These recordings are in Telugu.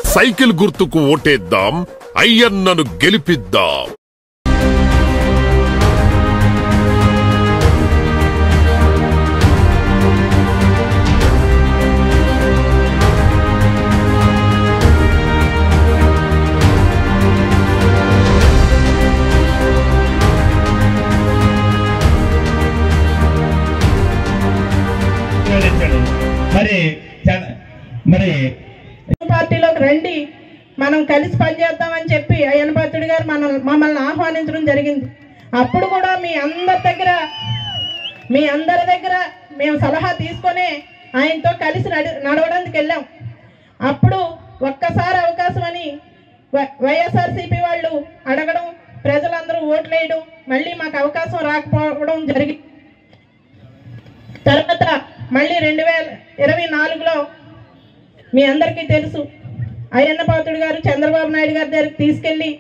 సైకిల్ గుర్తుకు ఓటేద్దాం అయ్యన్నను గెలిపిద్దాం వివరించాడు మరి చ- మరి పార్టీలోకి రండి మనం కలిసి పనిచేద్దామని చెప్పి అయ్యన్న పాత్రుడు గారు మనం మమ్మల్ని ఆహ్వానించడం జరిగింది అప్పుడు కూడా మీ అందరి దగ్గర మీ అందరి దగ్గర మేము సలహా తీసుకొని ఆయనతో కలిసి నడి నడవడానికి వెళ్ళాం అప్పుడు ఒక్కసారి అవకాశం అని వై- వైఎస్ఆర్సీపీ వాళ్ళు అడగడం ప్రజలందరూ ఓట్లేయడం మళ్ళీ మాకు అవకాశం రాకపోవడం జరిగింది తర్వాత మళ్ళీ రెండు వేల ఇరవై నాలుగులో మీ అందరికీ తెలుసు అయ్యన్న పాత్రుడు గారు చంద్రబాబు నాయుడు గారి దగ్గరికి తీసుకెళ్ళి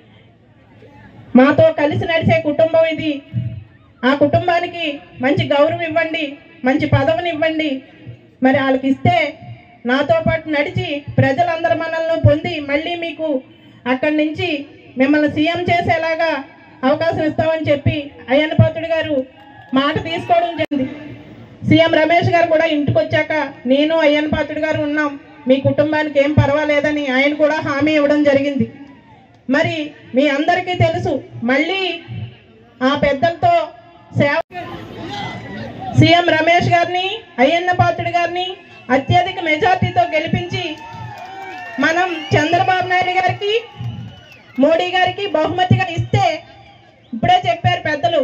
మాతో కలిసి నడిచే కుటుంబం ఇది ఆ కుటుంబానికి మంచి గౌరవం ఇవ్వండి మంచి పదవిని ఇవ్వండి మరి వాళ్ళకి ఇస్తే నాతో పాటు నడిచి ప్రజలందరి మనల్ని పొంది మళ్ళీ మీకు అక్కడి నుంచి మిమ్మల్ని సీఎం చేసేలాగా అవకాశం ఇస్తామని చెప్పి అయ్యన్న పాత్రుడు గారు మాట తీసుకోవడం జరిగింది సీఎం రమేష్ గారు కూడా ఇంటికి వచ్చాక నేను అయ్యన్న పాత్రుడు గారు ఉన్నాం మీ కుటుంబానికి ఏం పర్వాలేదని ఆయన కూడా హామీ ఇవ్వడం జరిగింది మరి మీ అందరికీ తెలుసు మళ్ళీ ఆ పెద్దలతో సేవ సీఎం రమేష్ గారిని అయ్యన్న పాత్రుడు గారిని అత్యధిక మెజార్టీతో గెలిపించి మనం చంద్రబాబు నాయుడు గారికి మోడీ గారికి బహుమతిగా ఇస్తే ఇప్పుడే చెప్పారు పెద్దలు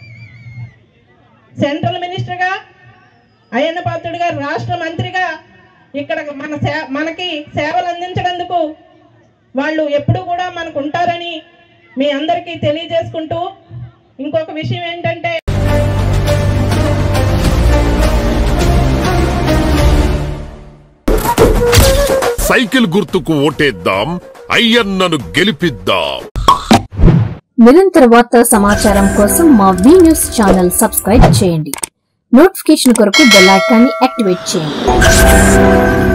సెంట్రల్ మినిస్టర్గా అయ్యన్న పాత్రుడు గారు రాష్ట్ర మంత్రిగా ఇక్కడ మన సే మనకి సేవలు అందించడందుకు వాళ్ళు ఎప్పుడు కూడా మనకు ఉంటారని మీ అందరికీ తెలియజేసుకుంటూ ఇంకొక విషయం ఏంటంటే సైకిల్ గుర్తుకు ఓటేద్దాం అయ్యన్నను గెలిపిద్దాం నిరంతర వార్తా సమాచారం కోసం మా వి న్యూస్ ఛానల్ సబ్స్క్రైబ్ చేయండి నోటిఫికేషన్ కొరకు బెల్ ఐకాన్ని యాక్టివేట్ చేయండి